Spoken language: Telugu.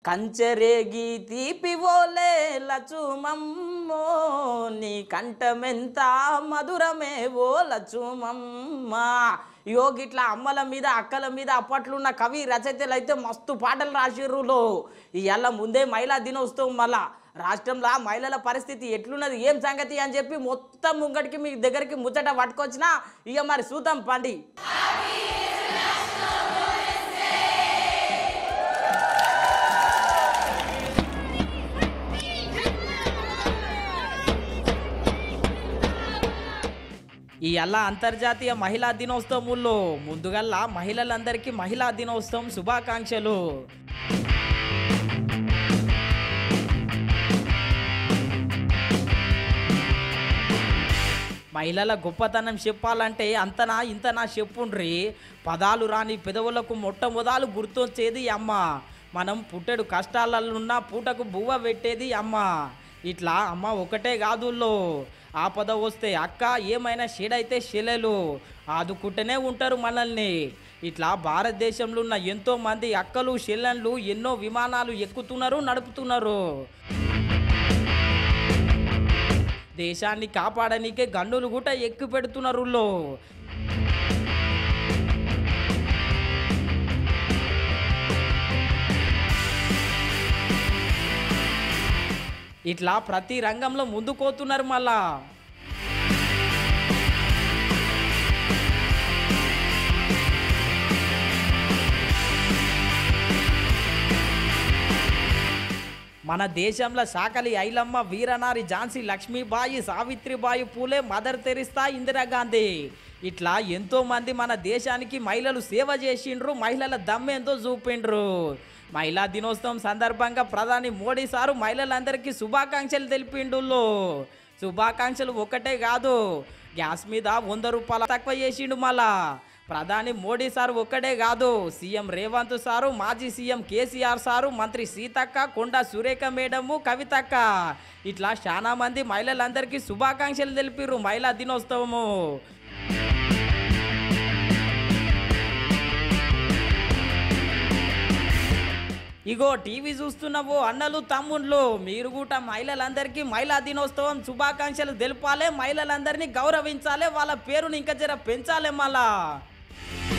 కంచెరేగి తీపివోలే లచుమమ్మో నీ కంఠమెంత మధురమే ఓ లచుమమ్మ ఇగో గిట్లా అమ్మల మీద అక్కల మీద అప్పట్లున్న కవి రచయితలు అయితే మస్తు పాటలు రాసిర్రులో ఇవాళ ముందే మహిళా దినోత్సవం మళ్ళా రాష్ట్రంలో మహిళల పరిస్థితి ఎట్లున్నది ఏం సంగతి అని చెప్పి మొత్తం ముంగటికి మీ దగ్గరికి ముచ్చట పట్టుకొచ్చినా ఇక మరి చూద్దాం పండి ఈ అలా అంతర్జాతీయ మహిళా దినోత్సవంలో ముందుగల్లా మహిళలందరికీ మహిళా దినోత్సవం శుభాకాంక్షలు మహిళల గొప్పతనం చెప్పాలంటే అంతనా ఇంతనా చెప్పుండ్రి పదాలు రాని పెదవులకు మొట్టమొదలు గుర్తొచ్చేది ఈ అమ్మ మనం పుట్టెడు కష్టాలన్న పూటకు బువ్వ పెట్టేది అమ్మ ఇట్లా అమ్మ ఒకటే కాదుల్లో ఆపద వస్తే అక్క ఏమైనా షేడైతే షెలెలు ఆదుకుంటూనే ఉంటారు మనల్ని ఇట్లా భారతదేశంలో ఉన్న ఎంతో మంది అక్కలు షెల్లన్లు ఎన్నో విమానాలు ఎక్కుతున్నారు నడుపుతున్నారు దేశాన్ని కాపాడనీకే గన్నులు కూడా ఎక్కు పెడుతున్నారు ఊళ్ళో. ఇట్లా ప్రతి రంగంలో ముందుకోతున్నారు మళ్ళా మన దేశంలో సాకలి ఐలమ్మ వీరనారి ఝాన్సీ లక్ష్మీబాయి సావిత్రిబాయి పూలే మదర్ తెరిస్తా ఇందిరాగాంధీ ఇట్లా ఎంతో మంది మన దేశానికి మహిళలు సేవ చేసిండ్రు మహిళల దమ్మేంతో చూపిండ్రు మహిళా దినోత్సవం సందర్భంగా ప్రధాని మోడీ సారు మహిళలందరికీ శుభాకాంక్షలు తెలిపిండుల్లో శుభాకాంక్షలు ఒకటే కాదు గ్యాస్ మీద వంద రూపాయలు తక్కువ చేసిండు మళ్ళా ప్రధాని మోడీ సార్ ఒక్కడే కాదు సీఎం రేవంత్ సారు మాజీ సీఎం కేసీఆర్ సారు మంత్రి సీతక్క కొండ సురేఖ మేడము కవితక్క ఇట్లా చాలా మంది మహిళలందరికీ శుభాకాంక్షలు తెలిపిర్రు మహిళా దినోత్సవము ఇగో టీవీ చూస్తున్నావు అన్నలు తమ్ముళ్ళు మీరు కూడా మహిళలందరికీ మహిళా దినోత్సవం శుభాకాంక్షలు తెలపాలి మహిళలందరినీ గౌరవించాలి వాళ్ళ పేరుని ఇంకా జర పెంచాలి మళ్ళా